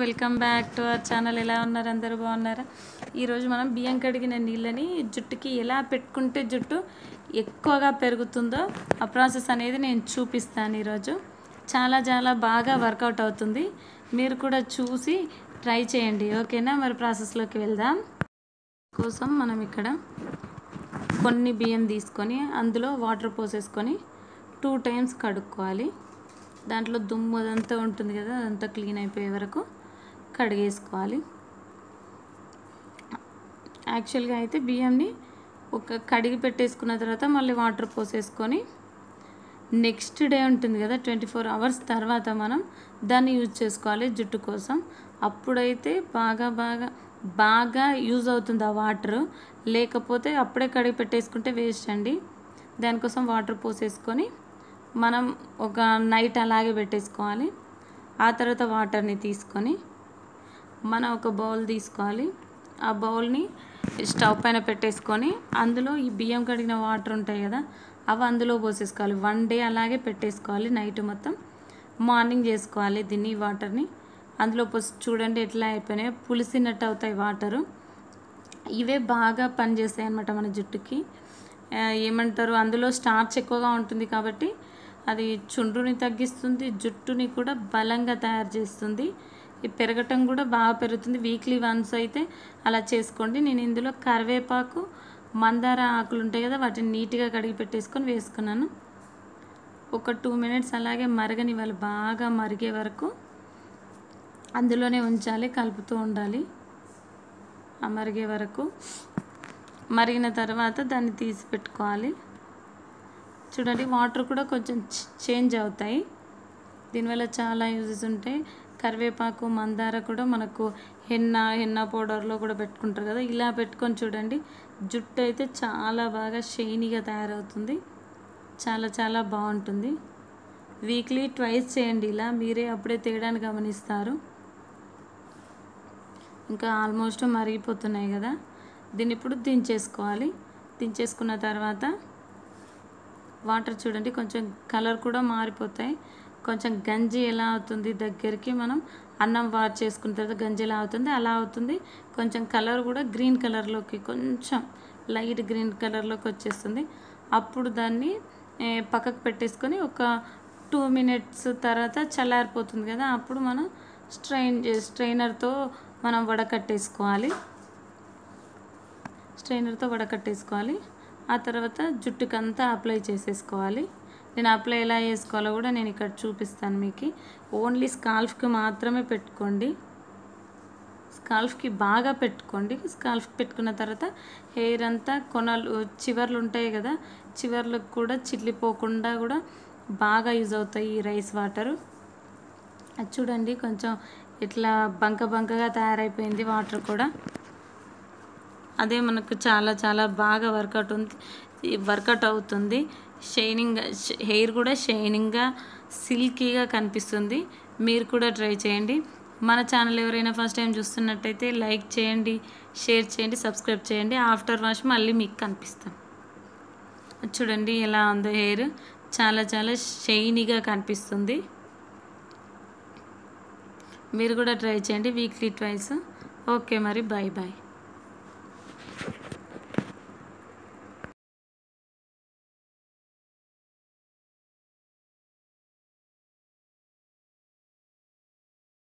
welcome back to our channel ఎలా ఉన్నారు అందరూ బాగున్నారా ఈరోజు మనం బియ్యం కడిగిన నీళ్ళని జుట్టుకి ఎలా పెట్టుకుంటే జుట్టు ఎక్కువగా పెరుగుతుందో ఆ ప్రాసెస్ అనేది నేను చూపిస్తాను ఈరోజు చాలా చాలా బాగా వర్కౌట్ అవుతుంది మీరు కూడా చూసి ట్రై చేయండి ఓకేనా మరి ప్రాసెస్లోకి వెళ్దాం కోసం మనం ఇక్కడ కొన్ని బియ్యం తీసుకొని అందులో వాటర్ పోసేసుకొని టూ టైమ్స్ కడుక్కోవాలి దాంట్లో దుమ్ము అదంతా ఉంటుంది కదా అదంతా క్లీన్ అయిపోయే వరకు కడిగేసుకోవాలి యాక్చువల్గా అయితే బియ్యంని ఒక కడిగి పెట్టేసుకున్న తర్వాత మళ్ళీ వాటర్ పోసేసుకొని నెక్స్ట్ డే ఉంటుంది కదా ట్వంటీ ఫోర్ అవర్స్ తర్వాత మనం దాన్ని యూజ్ చేసుకోవాలి జుట్టు కోసం అప్పుడైతే బాగా బాగా బాగా యూజ్ అవుతుంది ఆ వాటర్ లేకపోతే అప్పుడే కడిగి పెట్టేసుకుంటే వేస్ట్ అండి దానికోసం వాటర్ పోసేసుకొని మనం ఒక నైట్ అలాగే పెట్టేసుకోవాలి ఆ తర్వాత వాటర్ని తీసుకొని మనం ఒక బౌల్ తీసుకోవాలి ఆ బౌల్ని స్టవ్ పైన పెట్టేసుకొని అందులో ఈ బియ్యం కడిగిన వాటర్ ఉంటాయి కదా అవి అందులో పోసేసుకోవాలి వన్ డే అలాగే పెట్టేసుకోవాలి నైట్ మొత్తం మార్నింగ్ చేసుకోవాలి దీన్ని ఈ వాటర్ని అందులో పోసి చూడండి ఎట్లా అయిపోయినాయి పులిసినట్టు అవుతాయి వాటరు ఇవే బాగా పనిచేస్తాయి అన్నమాట మన జుట్టుకి ఆ, ఏమంటారు అందులో స్టార్చ్ ఎక్కువగా ఉంటుంది కాబట్టి అది చుండ్రుని తగ్గిస్తుంది జుట్టుని కూడా బలంగా తయారు చేస్తుంది ఈ పెరగటం కూడా బాగా పెరుగుతుంది వీక్లీ వన్స్ అయితే అలా చేసుకోండి నేను ఇందులో కరివేపాకు మందార ఆకులు ఉంటాయి కదా వాటిని నీట్గా కడిగి పెట్టేసుకొని వేసుకున్నాను ఒక టూ మినిట్స్ అలాగే మరగనివ్వాలి బాగా మరిగే వరకు అందులోనే ఉంచాలి కలుపుతూ ఉండాలి ఆ మరిగే వరకు మరిగిన తర్వాత దాన్ని తీసి పెట్టుకోవాలి చూడండి వాటర్ కూడా కొంచెం చ- చేంజ్ అవుతాయి దీనివల్ల చాలా యూజెస్ ఉంటాయి కరివేపాకు మందార కూడా మనకు హెన్న హెన్న పౌడర్లో కూడా పెట్టుకుంటారు కదా ఇలా పెట్టుకొని చూడండి జుట్టు అయితే చాలా బాగా షైనీగా తయారవుతుంది చాలా చాలా బాగుంటుంది వీక్లీ ట్వైస్ చేయండి ఇలా మీరే అప్పుడే తేడాన్ని గమనిస్తారు ఇంకా ఆల్మోస్ట్ మరిగిపోతున్నాయి కదా దీన్ని ఇప్పుడు దించేసుకోవాలి దించేసుకున్న తర్వాత వాటర్ చూడండి కొంచెం కలర్ కూడా మారిపోతాయి కొంచెం గంజి ఎలా అవుతుంది దగ్గరికి మనం అన్నం వార్ చేసుకున్న తర్వాత గంజి ఎలా అవుతుంది అలా అవుతుంది కొంచెం కలర్ కూడా గ్రీన్ కలర్లోకి కొంచెం లైట్ గ్రీన్ కలర్లోకి వచ్చేస్తుంది అప్పుడు దాన్ని ఏ, పక్కకు పెట్టేసుకొని ఒక టూ మినిట్స్ తర్వాత చల్లారిపోతుంది కదా అప్పుడు మనం స్ట్రైన్ చే- స్ట్రైనర్తో మనం వడకట్టేసుకోవాలి స్ట్రైనర్తో వడకట్టేసుకోవాలి ఆ తర్వాత జుట్టుకంతా అప్లై చేసేసుకోవాలి నేను అప్లై ఎలా చేసుకోవాలో కూడా నేను ఇక్కడ చూపిస్తాను మీకు ఓన్లీ స్కాల్ఫ్కి మాత్రమే పెట్టుకోండి స్కాల్ఫ్కి బాగా పెట్టుకోండి స్కాల్ఫ్ పెట్టుకున్న తర్వాత హెయిర్ అంతా కొనలు చివర్లు ఉంటాయి కదా చివర్లకు కూడా చిట్లిపోకుండా కూడా బాగా యూజ్ అవుతాయి ఈ రైస్ వాటరు అది చూడండి కొంచెం ఇట్లా బంక బంకగా తయారైపోయింది వాటర్ కూడా అదే మనకు చాలా చాలా బాగా వర్కౌట్ ఉంది వర్కౌట్ అవుతుంది షైనింగ్ హెయిర్ కూడా షైనింగ్గా సిల్కీగా కనిపిస్తుంది మీరు కూడా ట్రై చేయండి మన ఛానల్ ఎవరైనా ఫస్ట్ టైం చూస్తున్నట్టయితే లైక్ చేయండి షేర్ చేయండి సబ్స్క్రైబ్ చేయండి ఆఫ్టర్ వాష్ మళ్ళీ మీకు కనిపిస్తాం చూడండి ఎలా ఉందో హెయిర్ చాలా చాలా షైనీగా కనిపిస్తుంది మీరు కూడా ట్రై చేయండి వీక్లీ ట్వైస్ ఓకే మరి బాయ్ బాయ్